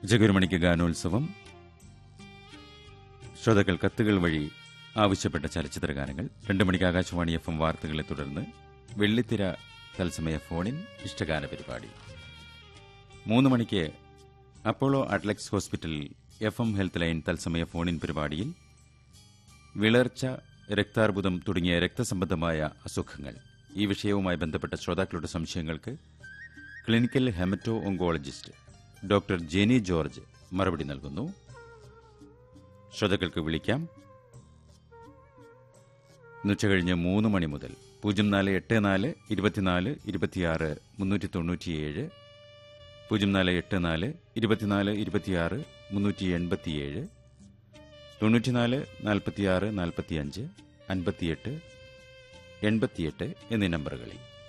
ഉച്ചയ്ക്ക് മണിക്ക് ഗാനോത്സവം ശ്രോതാക്കൾ കത്തുകൾ വഴി ആവശ്യപ്പെട്ട ചലച്ചിത്ര ഗാനങ്ങൾ രണ്ട് മണിക്ക് ആകാശവാണി എഫ് എം വാർത്തകളെ തുടർന്ന് വെള്ളിത്തിര തത്സമയ ഫോണിൻ ഇഷ്ടഗാന പരിപാടി മൂന്ന് മണിക്ക് Apollo Adlux hospital F M health line തത്സമയ ഫോണിൻ പരിപാടിയിൽ വിളർച്ച രക്താർബുദം തുടങ്ങിയ രക്തസംബന്ധമായ അസുഖങ്ങൾ ഈ വിഷയവുമായി ബന്ധപ്പെട്ട ശ്രോതാക്കളുടെ സംശയങ്ങൾക്ക് clinical hemato oncologist doctor Jeni George മറുപടി നൽകുന്നു ശ്രോതാക്കൾക്ക് വിളിക്കാം ഇന്നുച്ചകഴിഞ്ഞ് മൂന്ന് മണി മുതൽ പൂജ്യം നാല് എട്ട് നാല് ഇരുപത്തിനാല് ഇരുപത്തിയാറ് മുന്നൂറ്റി തൊണ്ണൂറ്റിയേഴ് പൂജ്യം നാല് എട്ട് നാല് ഇരുപത്തിനാല് ഇരുപത്തിയാറ് മുന്നൂറ്റി എൺപത്തിയേഴ് തൊണ്ണൂറ്റിനാല് നാൽപ്പത്തിയാറ് നാൽപ്പത്തിയഞ്ച് അൻപത്തിയെട്ട് എൺപത്തിയെട്ട് എന്നീ നമ്പറുകളിൽ